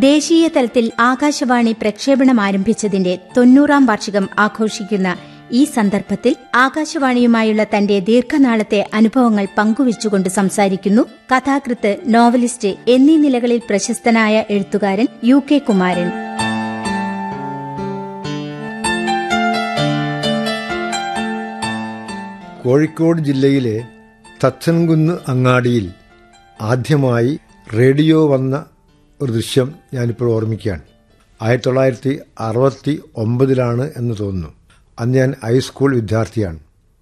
ദേശീയ തലത്തിൽ ആകാശവാണി പ്രക്ഷേപണം ആരംഭിച്ചതിന്റെ തൊണ്ണൂറാം വാർഷികം ആഘോഷിക്കുന്ന ഈ സന്ദർഭത്തിൽ ആകാശവാണിയുമായുള്ള തന്റെ ദീർഘനാളത്തെ അനുഭവങ്ങൾ പങ്കുവച്ചുകൊണ്ട് സംസാരിക്കുന്നു കഥാകൃത്ത് നോവലിസ്റ്റ് എന്നീ നിലകളിൽ പ്രശസ്തനായ എഴുത്തുകാരൻ യു കെ കുമാരൻ കോഴിക്കോട് ജില്ലയിലെ തച്ചൻകുന്ന് അങ്ങാടിയിൽ ആദ്യമായി റേഡിയോ വന്ന ഒരു ദൃശ്യം ഞാനിപ്പോൾ ഓർമ്മിക്കുകയാണ് ആയിരത്തി തൊള്ളായിരത്തി അറുപത്തി ഒമ്പതിലാണ് എന്ന് തോന്നുന്നു അന്ന് ഞാൻ ഹൈസ്കൂൾ വിദ്യാർത്ഥിയാണ്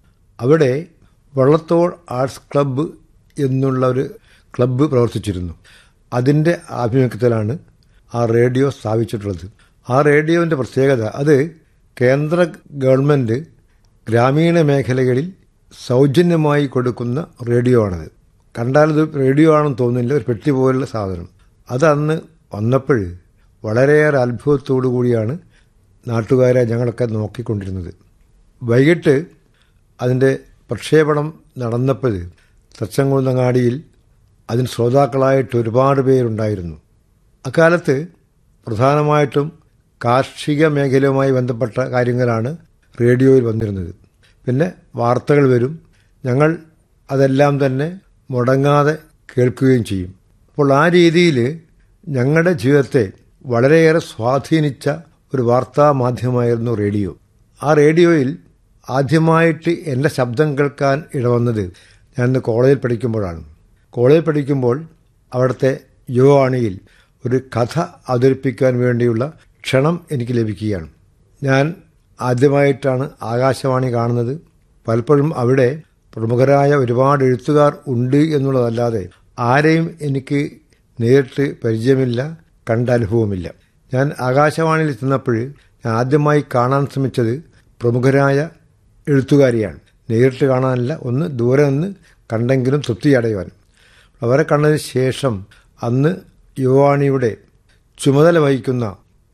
അവിടെ വള്ളത്തോൾ ആർട്സ് ക്ലബ്ബ് എന്നുള്ള ഒരു ക്ലബ്ബ് പ്രവർത്തിച്ചിരുന്നു അതിൻ്റെ ആഭിമുഖ്യത്തിലാണ് ആ റേഡിയോ സ്ഥാപിച്ചിട്ടുള്ളത് ആ റേഡിയോൻ്റെ പ്രത്യേകത അത് കേന്ദ്ര ഗവൺമെൻറ് ഗ്രാമീണ മേഖലകളിൽ സൗജന്യമായി കൊടുക്കുന്ന റേഡിയോ ആണത് കണ്ടാലത് റേഡിയോ ആണെന്ന് തോന്നുന്നില്ല ഒരു പെട്ടി പോലുള്ള സാധനം അത് അന്ന് വന്നപ്പോൾ വളരെയേറെ അത്ഭുതത്തോടു കൂടിയാണ് നാട്ടുകാരെ ഞങ്ങളൊക്കെ നോക്കിക്കൊണ്ടിരുന്നത് വൈകിട്ട് അതിൻ്റെ പ്രക്ഷേപണം നടന്നപ്പോൾ തച്ചങ്കുന്നങ്ങാടിയിൽ അതിന് ശ്രോതാക്കളായിട്ട് ഒരുപാട് പേരുണ്ടായിരുന്നു അക്കാലത്ത് പ്രധാനമായിട്ടും കാർഷിക മേഖലയുമായി ബന്ധപ്പെട്ട കാര്യങ്ങളാണ് റേഡിയോയിൽ വന്നിരുന്നത് പിന്നെ വാർത്തകൾ വരും ഞങ്ങൾ അതെല്ലാം തന്നെ മുടങ്ങാതെ കേൾക്കുകയും ചെയ്യും അപ്പോൾ ആ രീതിയിൽ ഞങ്ങളുടെ ജീവിതത്തെ വളരെയേറെ സ്വാധീനിച്ച ഒരു വാർത്താ മാധ്യമമായിരുന്നു റേഡിയോ ആ റേഡിയോയിൽ ആദ്യമായിട്ട് എൻ്റെ ശബ്ദം കേൾക്കാൻ ഇടവന്നത് ഞാൻ ഇന്ന് കോളേജിൽ പഠിക്കുമ്പോഴാണ് കോളേജിൽ പഠിക്കുമ്പോൾ അവിടുത്തെ യുവാണിയിൽ ഒരു കഥ അവതരിപ്പിക്കാൻ വേണ്ടിയുള്ള ക്ഷണം എനിക്ക് ലഭിക്കുകയാണ് ഞാൻ ആദ്യമായിട്ടാണ് ആകാശവാണി കാണുന്നത് പലപ്പോഴും അവിടെ പ്രമുഖരായ ഒരുപാട് എഴുത്തുകാർ ഉണ്ട് എന്നുള്ളതല്ലാതെ ആരെയും എനിക്ക് നേരിട്ട് പരിചയമില്ല കണ്ട അനുഭവമില്ല ഞാൻ ആകാശവാണിയിൽ ചെന്നപ്പോൾ ഞാൻ ആദ്യമായി കാണാൻ ശ്രമിച്ചത് പ്രമുഖരായ എഴുത്തുകാരിയാണ് നേരിട്ട് കാണാനല്ല ഒന്ന് ദൂരെ നിന്ന് കണ്ടെങ്കിലും തൃപ്തിയടയുവാൻ അവരെ കണ്ടതിന് ശേഷം അന്ന് യുവാണിയുടെ ചുമതല വഹിക്കുന്ന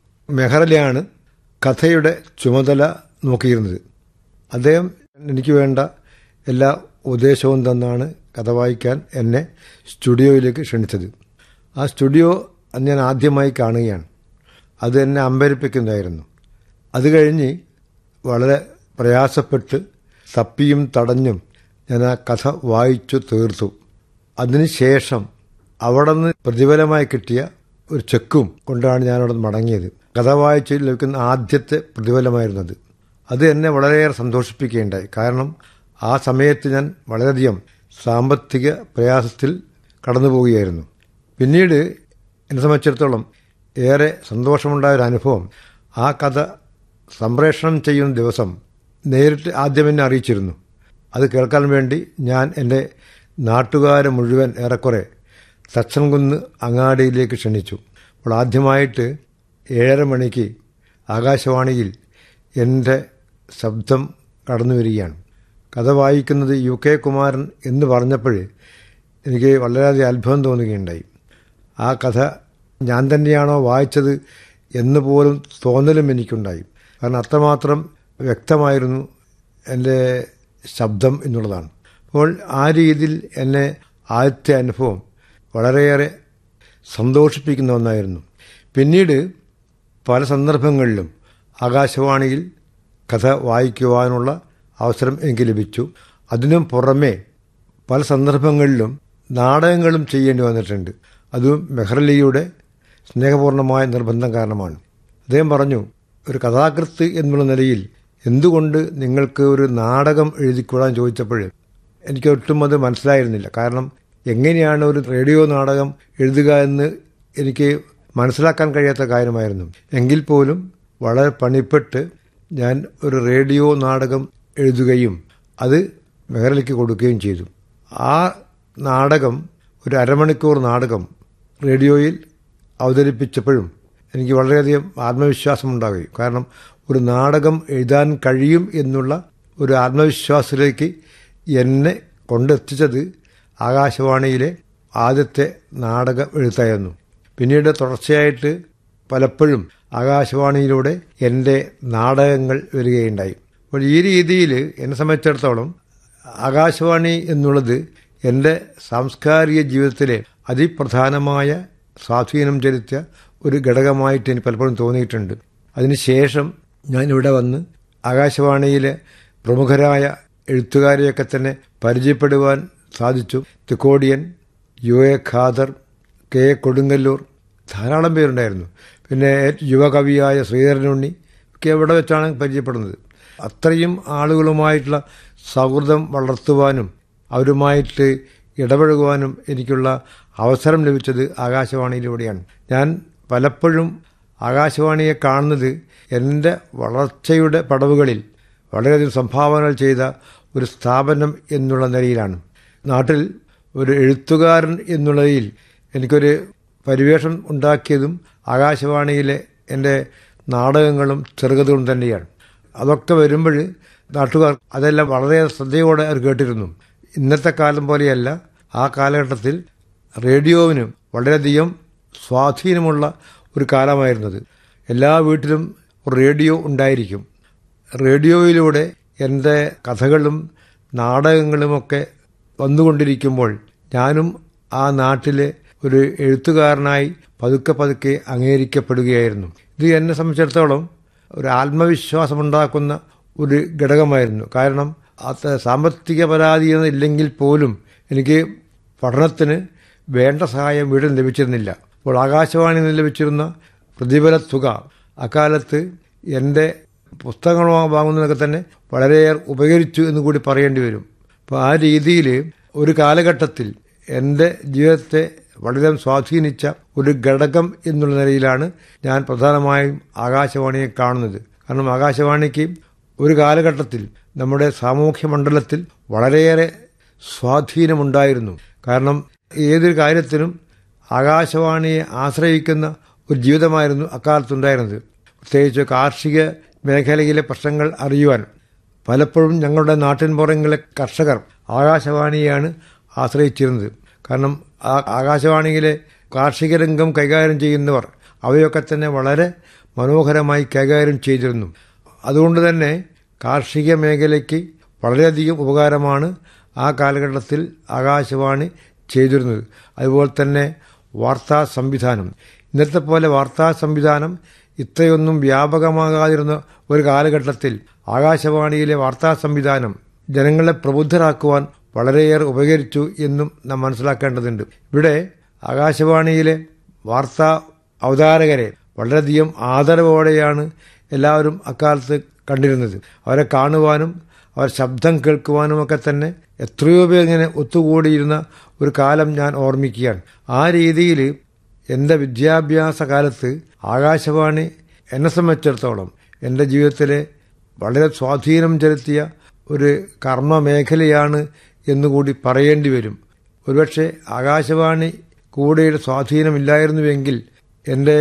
മെഹറലാണ് കഥയുടെ ചുമതല നോക്കിയിരുന്നത് അദ്ദേഹം എനിക്ക് വേണ്ട എല്ലാ ഉപദേശവും തന്നാണ് കഥ വായിക്കാൻ എന്നെ സ്റ്റുഡിയോയിലേക്ക് ക്ഷണിച്ചത് ആ സ്റ്റുഡിയോ അന്ന് ഞാൻ ആദ്യമായി കാണുകയാണ് അത് എന്നെ അമ്പരിപ്പിക്കുന്നതായിരുന്നു അത് കഴിഞ്ഞ് വളരെ പ്രയാസപ്പെട്ട് തപ്പിയും തടഞ്ഞും ഞാൻ ആ കഥ വായിച്ചു തീർത്തു അതിനുശേഷം അവിടെ നിന്ന് പ്രതിഫലമായി കിട്ടിയ ഒരു ചെക്കും കൊണ്ടാണ് ഞാനവിടെ മടങ്ങിയത് കഥ വായിച്ച് ലഭിക്കുന്ന ആദ്യത്തെ പ്രതിഫലമായിരുന്നത് അത് എന്നെ വളരെയേറെ സന്തോഷിപ്പിക്കുകയുണ്ടായി കാരണം ആ സമയത്ത് ഞാൻ വളരെയധികം സാമ്പത്തിക പ്രയാസത്തിൽ കടന്നു പോവുകയായിരുന്നു പിന്നീട് എന്നെ സംബന്ധിച്ചിടത്തോളം ഏറെ സന്തോഷമുണ്ടായ ഒരു അനുഭവം ആ കഥ സംപ്രേഷണം ചെയ്യുന്ന ദിവസം നേരിട്ട് ആദ്യം എന്നെ അറിയിച്ചിരുന്നു അത് കേൾക്കാൻ വേണ്ടി ഞാൻ എൻ്റെ നാട്ടുകാരെ മുഴുവൻ ഏറെക്കുറെ തച്ചൻകുന്ന് അങ്ങാടിയിലേക്ക് ക്ഷണിച്ചു അപ്പോൾ ആദ്യമായിട്ട് ഏഴര മണിക്ക് ആകാശവാണിയിൽ എൻ്റെ ശബ്ദം കടന്നു വരികയാണ് കഥ വായിക്കുന്നത് യു കെ കുമാരൻ എന്ന് പറഞ്ഞപ്പോൾ എനിക്ക് വളരെയധികം അത്ഭുതം തോന്നുകയുണ്ടായി ആ കഥ ഞാൻ തന്നെയാണോ വായിച്ചത് എന്ന് പോലും തോന്നലും എനിക്കുണ്ടായി കാരണം അത്രമാത്രം വ്യക്തമായിരുന്നു എൻ്റെ ശബ്ദം എന്നുള്ളതാണ് അപ്പോൾ ആ രീതിയിൽ എന്നെ ആദ്യത്തെ അനുഭവം വളരെയേറെ സന്തോഷിപ്പിക്കുന്ന ഒന്നായിരുന്നു പിന്നീട് പല സന്ദർഭങ്ങളിലും ആകാശവാണിയിൽ കഥ വായിക്കുവാനുള്ള അവസരം എനിക്ക് ലഭിച്ചു അതിനും പുറമേ പല സന്ദർഭങ്ങളിലും നാടകങ്ങളും ചെയ്യേണ്ടി വന്നിട്ടുണ്ട് അതും മെഹ്റലിയുടെ സ്നേഹപൂർണമായ നിർബന്ധം കാരണമാണ് അദ്ദേഹം പറഞ്ഞു ഒരു കഥാകൃത്ത് എന്നുള്ള നിലയിൽ എന്തുകൊണ്ട് നിങ്ങൾക്ക് ഒരു നാടകം എഴുതിക്കൂടാൻ ചോദിച്ചപ്പോൾ എനിക്ക് ഒട്ടും അത് മനസ്സിലായിരുന്നില്ല കാരണം എങ്ങനെയാണ് ഒരു റേഡിയോ നാടകം എഴുതുക എന്ന് എനിക്ക് മനസ്സിലാക്കാൻ കഴിയാത്ത കാര്യമായിരുന്നു എങ്കിൽ പോലും വളരെ പണിപ്പെട്ട് ഞാൻ ഒരു റേഡിയോ നാടകം എഴുതുകയും അത് മേഖലയ്ക്ക് കൊടുക്കുകയും ചെയ്തു ആ നാടകം ഒരു അരമണിക്കൂർ നാടകം റേഡിയോയിൽ അവതരിപ്പിച്ചപ്പോഴും എനിക്ക് വളരെയധികം ആത്മവിശ്വാസമുണ്ടാകുകയും കാരണം ഒരു നാടകം എഴുതാൻ കഴിയും എന്നുള്ള ഒരു ആത്മവിശ്വാസത്തിലേക്ക് എന്നെ കൊണ്ടെത്തിച്ചത് ആകാശവാണിയിലെ ആദ്യത്തെ നാടക എഴുത്തായിരുന്നു പിന്നീട് തുടർച്ചയായിട്ട് പലപ്പോഴും ആകാശവാണിയിലൂടെ എൻ്റെ നാടകങ്ങൾ വരികയുണ്ടായി അപ്പോൾ ഈ രീതിയിൽ എന്നെ സംബന്ധിച്ചിടത്തോളം ആകാശവാണി എന്നുള്ളത് എൻ്റെ സാംസ്കാരിക ജീവിതത്തിലെ അതിപ്രധാനമായ സ്വാധീനം ചെലുത്തിയ ഒരു ഘടകമായിട്ട് എനിക്ക് പലപ്പോഴും തോന്നിയിട്ടുണ്ട് അതിനുശേഷം ഞാൻ ഇവിടെ വന്ന് ആകാശവാണിയിലെ പ്രമുഖരായ എഴുത്തുകാരെയൊക്കെ തന്നെ പരിചയപ്പെടുവാൻ സാധിച്ചു Thikkodiyan U A Khader K A Kodungallur ധാരാളം പേരുണ്ടായിരുന്നു പിന്നെ യുവകവിയായ ശ്രീധരനുണ്ണി ഒക്കെ എവിടെ വെച്ചാണ് പരിചയപ്പെടുന്നത് അത്രയും ആളുകളുമായിട്ടുള്ള സൗഹൃദം വളർത്തുവാനും അവരുമായിട്ട് ഇടപഴകുവാനും എനിക്കുള്ള അവസരം ലഭിച്ചത് ആകാശവാണിയിലൂടെയാണ് ഞാൻ പലപ്പോഴും ആകാശവാണിയെ കാണുന്നത് എൻ്റെ വളർച്ചയുടെ പടവുകളിൽ വളരെയധികം സംഭാവനകൾ ചെയ്ത ഒരു സ്ഥാപനം എന്നുള്ള നിലയിലാണ് നാട്ടിൽ ഒരു എഴുത്തുകാരൻ എന്നുള്ളതിൽ എനിക്കൊരു പരിവേഷം ഉണ്ടാക്കിയതും ആകാശവാണിയിലെ എൻ്റെ നാടകങ്ങളും ചെറുകഥകളും തന്നെയാണ് അതൊക്കെ വരുമ്പോൾ നാട്ടുകാർ അതെല്ലാം വളരെ ശ്രദ്ധയോടെ അവർ കേട്ടിരുന്നു ഇന്നത്തെ കാലം പോലെയല്ല ആ കാലഘട്ടത്തിൽ റേഡിയോവിന് വളരെയധികം സ്വാധീനമുള്ള ഒരു കാലമായിരുന്നത് എല്ലാ വീട്ടിലും റേഡിയോ ഉണ്ടായിരിക്കും റേഡിയോയിലൂടെ എൻ്റെ കഥകളും നാടകങ്ങളുമൊക്കെ വന്നുകൊണ്ടിരിക്കുമ്പോൾ ഞാനും ആ നാട്ടിലെ ഒരു എഴുത്തുകാരനായി പതുക്കെ പതുക്കെ അംഗീകരിക്കപ്പെടുകയായിരുന്നു ഇത് എന്നെ സംബന്ധിച്ചിടത്തോളം ഒരു ആത്മവിശ്വാസമുണ്ടാക്കുന്ന ഒരു ഘടകമായിരുന്നു കാരണം അത് സാമ്പത്തിക പരാതി ഇല്ലെങ്കിൽ പോലും എനിക്ക് പഠനത്തിന് വേണ്ട സഹായം വീട്ടിൽ ലഭിച്ചിരുന്നില്ല അപ്പോൾ ആകാശവാണിയിൽ നിന്ന് ലഭിച്ചിരുന്ന പ്രതിഫല തുക അക്കാലത്ത് എൻ്റെ പുസ്തകങ്ങൾ വാങ്ങുന്നതൊക്കെ തന്നെ വളരെയേറെ ഉപകരിച്ചു എന്ന് കൂടി പറയേണ്ടി വരും അപ്പോൾ ആ രീതിയിൽ ഒരു കാലഘട്ടത്തിൽ എൻ്റെ ജീവിതത്തെ വളരെ സ്വാധീനിച്ച ഒരു ഘടകം എന്നുള്ള നിലയിലാണ് ഞാൻ പ്രധാനമായും ആകാശവാണിയെ കാണുന്നത് കാരണം ആകാശവാണിക്ക് ഒരു കാലഘട്ടത്തിൽ നമ്മുടെ സാമൂഹ്യ മണ്ഡലത്തിൽ വളരെയേറെ സ്വാധീനമുണ്ടായിരുന്നു കാരണം ഏതൊരു കാര്യത്തിനും ആകാശവാണിയെ ആശ്രയിക്കുന്ന ഒരു ജീവിതമായിരുന്നു അക്കാലത്തുണ്ടായിരുന്നത് പ്രത്യേകിച്ച് കാർഷിക മേഖലയിലെ പ്രശ്നങ്ങൾ അറിയുവാൻ പലപ്പോഴും ഞങ്ങളുടെ നാട്ടിൻപുറങ്ങളിലെ കർഷകർ ആകാശവാണിയാണ് ആശ്രയിച്ചിരുന്നത് കാരണം ആ ആകാശവാണിയിലെ കാർഷിക രംഗം കൈകാര്യം ചെയ്യുന്നവർ അവയൊക്കെ തന്നെ വളരെ മനോഹരമായി കൈകാര്യം ചെയ്തിരുന്നു അതുകൊണ്ട് തന്നെ കാർഷിക മേഖലയ്ക്ക് വളരെയധികം ഉപകാരമാണ് ആ കാലഘട്ടത്തിൽ ആകാശവാണി ചെയ്തിരുന്നത് അതുപോലെ തന്നെ വാർത്താ സംവിധാനം ഇന്നത്തെ പോലെ വാർത്താ സംവിധാനം ഇത്രയൊന്നും വ്യാപകമാകാതിരുന്ന ഒരു കാലഘട്ടത്തിൽ ആകാശവാണിയിലെ വാർത്താ സംവിധാനം ജനങ്ങളെ പ്രബുദ്ധരാക്കുവാൻ വളരെയേറെ ഉപകരിച്ചു എന്നും നാം മനസ്സിലാക്കേണ്ടതുണ്ട് ഇവിടെ ആകാശവാണിയിലെ വാർത്താ അവതാരകരെ വളരെയധികം ആദരവോടെയാണ് എല്ലാവരും അക്കാലത്ത് കണ്ടിരുന്നത് അവരെ കാണുവാനും അവർ ശബ്ദം കേൾക്കുവാനുമൊക്കെ തന്നെ എത്രയോ പേർ ഇങ്ങനെ ഒത്തുകൂടിയിരുന്ന ഒരു കാലം ഞാൻ ഓർമ്മിക്കുകയാണ് ആ രീതിയിൽ എൻ്റെ വിദ്യാഭ്യാസ കാലത്ത് ആകാശവാണി എന്നെ സംബന്ധിച്ചിടത്തോളം എൻ്റെ ജീവിതത്തിലെ വളരെ സ്വാധീനം ചെലുത്തിയ ഒരു കർമ്മ മേഖലയാണ് എന്നുകൂടി പറയേണ്ടി വരും ഒരുപക്ഷെ ആകാശവാണി കൂടെയുടെ സ്വാധീനമില്ലായിരുന്നുവെങ്കിൽ എൻ്റെ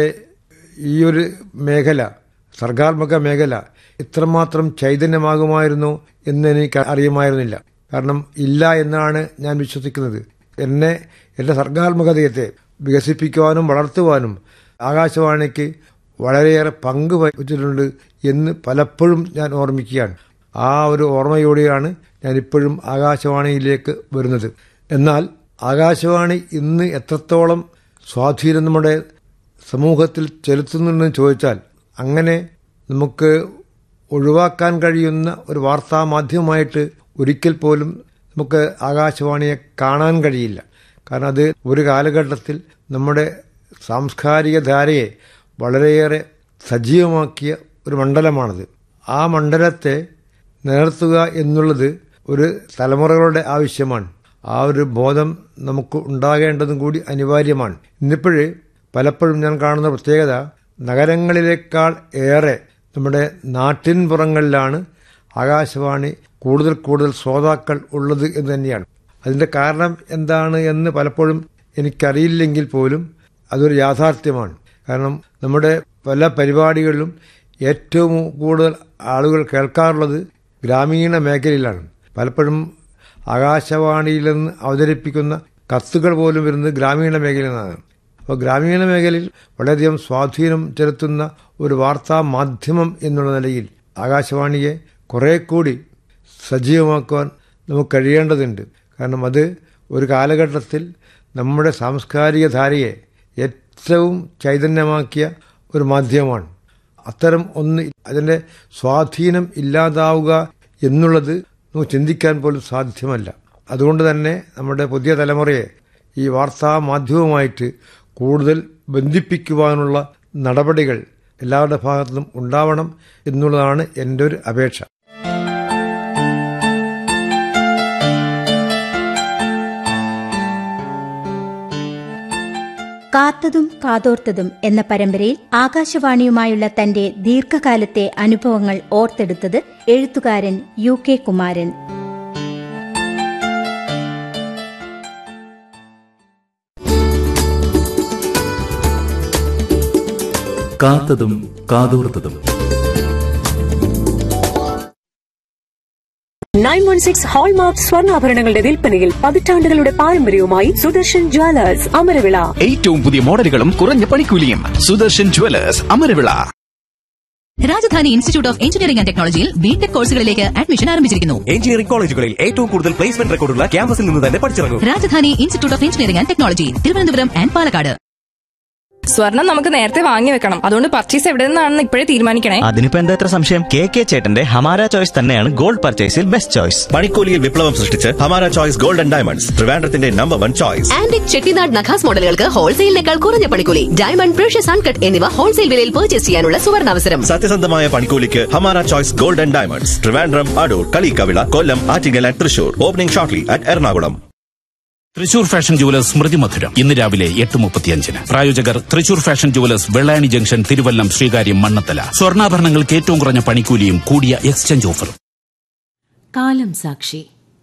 ഈ ഒരു മേഖല സർഗാത്മക മേഖല ഇത്രമാത്രം ചൈതന്യമാകുമായിരുന്നോ എന്ന് എനിക്ക് അറിയുമായിരുന്നില്ല കാരണം ഇല്ല എന്നാണ് ഞാൻ വിശ്വസിക്കുന്നത് എന്നെ എൻ്റെ സർഗാത്മകതയത്തെ വികസിപ്പിക്കുവാനും വളർത്തുവാനും ആകാശവാണിക്ക് വളരെയേറെ പങ്ക് വഹിച്ചിട്ടുണ്ട് എന്ന് പലപ്പോഴും ഞാൻ ഓർമ്മിക്കുകയാണ് ആ ഒരു ഓർമ്മയോടെയാണ് ഞാൻ ഇപ്പോഴും ആകാശവാണിയിലേക്ക് വരുന്നത് എന്നാൽ ആകാശവാണി ഇന്ന് എത്രത്തോളം സ്വാധീനം നമ്മുടെ സമൂഹത്തിൽ ചെലുത്തുന്നുണ്ടെന്ന് ചോദിച്ചാൽ അങ്ങനെ നമുക്ക് ഒഴിവാക്കാൻ കഴിയുന്ന ഒരു വാർത്താ മാധ്യമമായിട്ട് ഒരിക്കൽ പോലും നമുക്ക് ആകാശവാണിയെ കാണാൻ കഴിയില്ല കാരണം അത് ഒരു കാലഘട്ടത്തിൽ നമ്മുടെ സാംസ്കാരിക ധാരയെ വളരെയേറെ സജീവമാക്കിയ ഒരു മണ്ഡലമാണത് ആ മണ്ഡലത്തെ നിലനിർത്തുക എന്നുള്ളത് ഒരു തലമുറകളുടെ ആവശ്യമാണ് ആ ഒരു ബോധം നമുക്ക് ഉണ്ടാകേണ്ടതും കൂടി അനിവാര്യമാണ് ഇന്നിപ്പോഴ് പലപ്പോഴും ഞാൻ കാണുന്ന പ്രത്യേകത നഗരങ്ങളിലേക്കാൾ ഏറെ നമ്മുടെ നാട്ടിൻപുറങ്ങളിലാണ് ആകാശവാണി കൂടുതൽ കൂടുതൽ ശ്രോതാക്കൾ ഉള്ളത് എന്ന് തന്നെയാണ് അതിന്റെ കാരണം എന്താണ് എന്ന് പലപ്പോഴും എനിക്കറിയില്ലെങ്കിൽ പോലും അതൊരു യാഥാർത്ഥ്യമാണ് കാരണം നമ്മുടെ പല പരിപാടികളിലും ഏറ്റവും കൂടുതൽ ആളുകൾ കേൾക്കാറുള്ളത് ഗ്രാമീണ മേഖലയിലാണ് പലപ്പോഴും ആകാശവാണിയിൽ നിന്ന് അവതരിപ്പിക്കുന്ന കത്തുകൾ പോലും വരുന്നത് ഗ്രാമീണ മേഖലയിൽ നിന്നാണ് അപ്പോൾ ഗ്രാമീണ മേഖലയിൽ വളരെയധികം സ്വാധീനം ചെലുത്തുന്ന ഒരു വാർത്താ മാധ്യമം എന്നുള്ള നിലയിൽ ആകാശവാണിയെ കുറെ കൂടി സജീവമാക്കുവാൻ നമുക്ക് കഴിയേണ്ടതുണ്ട് കാരണം അത് ഒരു കാലഘട്ടത്തിൽ നമ്മുടെ സാംസ്കാരിക ധാരയെ ഏറ്റവും ചൈതന്യമാക്കിയ ഒരു മാധ്യമമാണ് അത്തരം ഒന്ന് അതിന്റെ സ്വാധീനം ഇല്ലാതാവുക എന്നുള്ളത് നമുക്ക് ചിന്തിക്കാൻ പോലും സാധ്യമല്ല അതുകൊണ്ട് തന്നെ നമ്മുടെ പുതിയ തലമുറയെ ഈ വാർത്താ മാധ്യമവുമായിട്ട് കൂടുതൽ ബന്ധിപ്പിക്കുവാനുള്ള നടപടികൾ എല്ലാവരുടെ ഭാഗത്തുനിന്നും ഉണ്ടാവണം എന്നുള്ളതാണ് എൻ്റെ ഒരു അപേക്ഷ കാത്തതും കാതോർത്തതും എന്ന പരമ്പരയിൽ ആകാശവാണിയുമായുള്ള തന്റെ ദീർഘകാലത്തെ അനുഭവങ്ങൾ ഓർത്തെടുത്തത് എഴുത്തുകാരൻ യു കെ കുമാരൻ കാത്തതും കാതോർത്തതും നയൻ വൺ സിക്സ് ഹോൾമാർക്ക് സ്വർണ്ണാഭരണങ്ങളുടെ വിൽപ്പനയിൽ പതിറ്റാണ്ടുകളുടെ പാരമ്പര്യവുമായി സുദർശൻ ജ്വല്ലേഴ്സ് അമരവിള ഏറ്റവും പുതിയ മോഡലുകളും കുറഞ്ഞ പണിക്കൂലിയും Sudarshan jewellers Amaravila Rajadhani institute of engineering and ടെക്നോളജിയിൽ ബിടെക് കോഴ്സുകളിലേക്ക് അഡ്മിഷൻ ആരംഭിച്ചിരിക്കുന്നു എഞ്ചിനീയറിംഗ് കോളേജുകളിൽ ഏറ്റവും കൂടുതൽ പ്ലേസ്മെന്റ് റെക്കോർഡുള്ള ക്യാമ്പസിൽ നിന്ന് തന്നെ പഠിച്ചിറങ്ങും Rajadhani institute of engineering and technology Thiruvananthapuram and Palakkad സ്വർണം നമുക്ക് നേരത്തെ വാങ്ങി വെക്കണം അതുകൊണ്ട് പർച്ചേസ് എവിടെ നിന്നാണെന്ന് ഇപ്പോഴേ തീരുമാനിക്കണേ അതിനിപ്പോ എന്താ എത്ര സംശയം കെ കെ ചേട്ടന്റെ ഹമാര ചോയ്സ് തന്നെയാണ് ഗോൾഡ് പർച്ചേസിൽ ബെസ്റ്റ് ചോയ്സ് പണിക്കൂലിയിൽ വിപ്ലവം സൃഷ്ടിച്ച് Hamara choice gold and diamonds ട്രിവാൻഡ്രത്തിന്റെ number one choice antique Chettinad നഖാസ് മോഡലുകൾക്ക് ഹോൾസെയിലിനേക്കാൾ കുറഞ്ഞ പണിക്കൂലി ഡയമണ്ട് പ്രഷ്യസ് അൺകട്ട് എന്നിവ ഹോൾസെയിൽ വിലയിൽ പർച്ചേസ് ചെയ്യാനുള്ള സുവർണാവസരം സത്യസന്ധമായ പണിക്കൂലിക്ക് Hamara choice gold and diamonds Trivandrum Adoor Kaliyikkavila Kollam Attingal and Thrissur opening shortly at Ernakulam Thrissur fashion jewellers Smrithi Madhuram ഇന്ന് രാവിലെ എട്ട് മുപ്പത്തിയഞ്ചിന് പ്രായോജകർ Thrissur fashion jewellers Vellayani junction Thiruvallam Sreekaryam Mannanthala സ്വർണ്ണാഭരണങ്ങൾക്ക് ഏറ്റവും കുറഞ്ഞ പണിക്കൂലിയും കൂടിയ എക്സ്ചേഞ്ച് ഓഫറും കാലം സാക്ഷി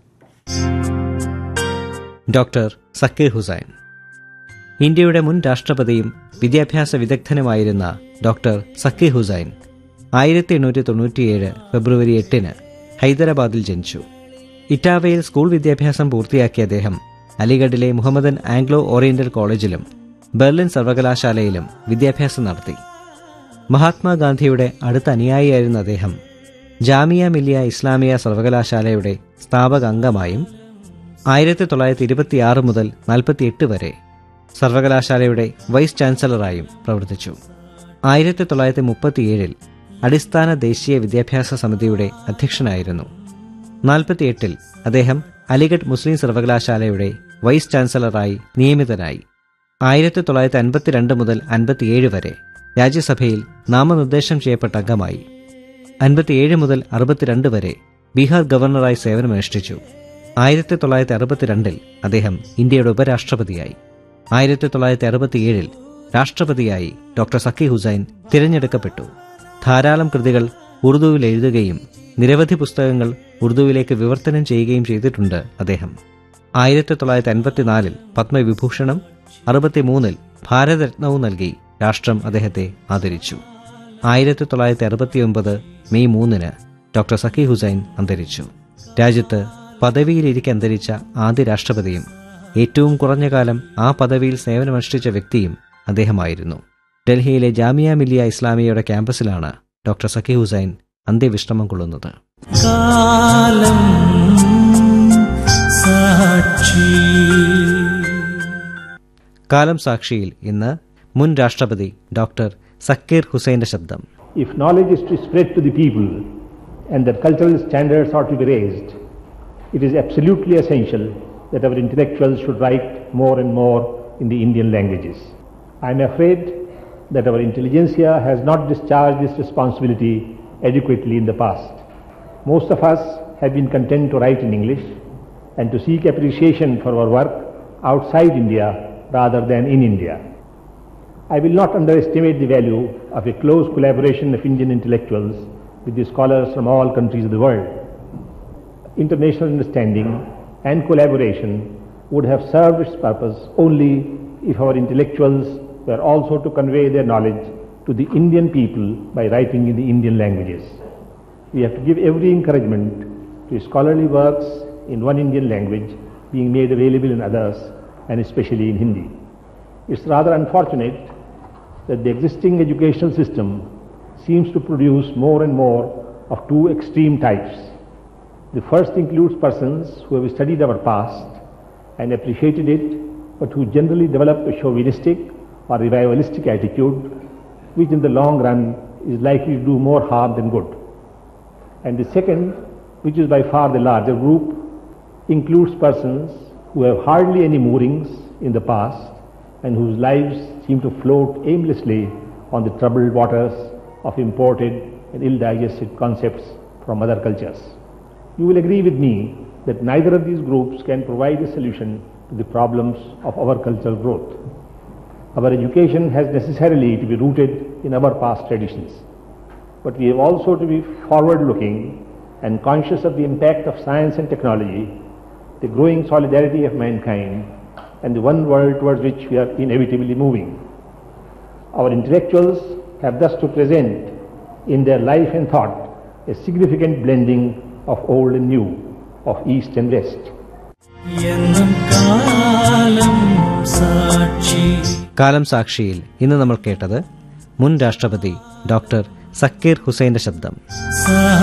ഡോക്ടർ സക്കീർ ഹുസൈൻ ഇന്ത്യയുടെ മുൻ രാഷ്ട്രപതിയും വിദ്യാഭ്യാസ വിദഗ്ധനുമായിരുന്ന ഡോക്ടർ സക്കീർ ഹുസൈൻ ആയിരത്തി എണ്ണൂറ്റി തൊണ്ണൂറ്റിയേഴ് ഫെബ്രുവരി എട്ടിന് ഹൈദരാബാദിൽ ജനിച്ചു ഇറ്റാവയിൽ സ്കൂൾ വിദ്യാഭ്യാസം പൂർത്തിയാക്കിയ അദ്ദേഹം അലിഗഡിലെ മുഹമ്മദൻ ആംഗ്ലോ ഓറിയന്റൽ കോളേജിലും ബെർലിൻ സർവകലാശാലയിലും വിദ്യാഭ്യാസം നടത്തി മഹാത്മാഗാന്ധിയുടെ അടുത്ത അനുയായിയായിരുന്ന അദ്ദേഹം ജാമിയ മില്ലിയ ഇസ്ലാമിയ സർവകലാശാലയുടെ സ്ഥാപക അംഗമായും ആയിരത്തി തൊള്ളായിരത്തി ഇരുപത്തിയാറ് മുതൽ നാൽപ്പത്തിയെട്ട് വരെ സർവകലാശാലയുടെ വൈസ് ചാൻസലറായും പ്രവർത്തിച്ചു ആയിരത്തി തൊള്ളായിരത്തി മുപ്പത്തിയേഴിൽ അടിസ്ഥാന ദേശീയ വിദ്യാഭ്യാസ സമിതിയുടെ അധ്യക്ഷനായിരുന്നു നാൽപ്പത്തിയെട്ടിൽ അദ്ദേഹം അലിഗഡ് മുസ്ലിം സർവകലാശാലയുടെ വൈസ് ചാൻസലറായി നിയമിതനായി ആയിരത്തി തൊള്ളായിരത്തി അൻപത്തിരണ്ട് മുതൽ അൻപത്തിയേഴ് വരെ രാജ്യസഭയിൽ നാമനിർദ്ദേശം ചെയ്യപ്പെട്ട അംഗമായി അൻപത്തിയേഴ് മുതൽ അറുപത്തിരണ്ട് വരെ ബീഹാർ ഗവർണറായി സേവനമനുഷ്ഠിച്ചു ആയിരത്തി തൊള്ളായിരത്തി അറുപത്തിരണ്ടിൽ അദ്ദേഹം ഇന്ത്യയുടെ ഉപരാഷ്ട്രപതിയായി ആയിരത്തി തൊള്ളായിരത്തി അറുപത്തിയേഴിൽ രാഷ്ട്രപതിയായി ഡോക്ടർ സക്കി ഹുസൈൻ തിരഞ്ഞെടുക്കപ്പെട്ടു ധാരാളം കൃതികൾ ഉറുദുവിൽ എഴുതുകയും നിരവധി പുസ്തകങ്ങൾ ഉറുദുവിലേക്ക് വിവർത്തനം ചെയ്യുകയും ചെയ്തിട്ടുണ്ട് അദ്ദേഹം ആയിരത്തി തൊള്ളായിരത്തി അൻപത്തിനാലിൽ പത്മവിഭൂഷണം അറുപത്തിമൂന്നിൽ ഭാരതരത്നവും നൽകി രാഷ്ട്രം അദ്ദേഹത്തെ ആദരിച്ചു ആയിരത്തി തൊള്ളായിരത്തി അറുപത്തിയൊമ്പത് മെയ് മൂന്നിന് ഡോക്ടർ സക്കി ഹുസൈൻ അന്തരിച്ചു രാജ്യത്ത് പദവിയിലിരിക്കെ അന്തരിച്ച ആദ്യ രാഷ്ട്രപതിയും ഏറ്റവും കുറഞ്ഞ കാലം ആ പദവിയിൽ സേവനമനുഷ്ഠിച്ച വ്യക്തിയും അദ്ദേഹമായിരുന്നു ഡൽഹിയിലെ ജാമിയ മില്ലിയ ഇസ്ലാമിയയുടെ ക്യാമ്പസിലാണ് ഡോക്ടർ സക്കി ഹുസൈൻ അന്ത്യവിശ്രമം കൊള്ളുന്നത് കാലം സാക്ഷി കാലം സാക്ഷിയിൽ ഇന്ന് മുൻ രാഷ്ട്രപതി ഡോക്ടർ സക്കീർ ഹുസൈന്റെ ശബ്ദം If knowledge is to spread to the people and that cultural standards are to be raised, it is absolutely essential that our intellectuals should write more and more in the Indian languages. I am afraid that our intelligentsia has not discharged this responsibility adequately in the past. Most of us have been content to write in English and to seek appreciation for our work outside India rather than in India. I will not underestimate the value of a close collaboration of Indian intellectuals with the scholars from all countries of the world. International understanding and collaboration would have served its purpose only if our intellectuals were also to convey their knowledge to the Indian people by writing in the Indian languages. We have to give every encouragement to scholarly works in one Indian language being made available in others and especially in Hindi. It's rather unfortunate that the existing educational system seems to produce more and more of two extreme types. The first includes persons who have studied our past and appreciated it, but who generally develop a chauvinistic or revivalistic attitude, which in the long run is likely to do more harm than good. And the second, which is by far the larger group, includes persons who have hardly any moorings in the past and whose lives seem to float aimlessly on the troubled waters of imported and ill-digested concepts from other cultures. You will agree with me that neither of these groups can provide a solution to the problems of our cultural growth. Our education has necessarily to be rooted in our past traditions, but we have also to be forward-looking and conscious of the impact of science and technology, the growing solidarity of mankind, and the one world towards which we are inevitably moving. Our intellectuals have thus to present in their life and thought a significant blending of old and new, of East and West. എന്നും കാലം സാക്ഷി കാലം സാക്ഷിയിൽ ഇന്ന് നമ്മൾ കേട്ടത് മുൻ രാഷ്ട്രപതി doctor Zakir ഹുസൈന്റെ ശബ്ദം സഹ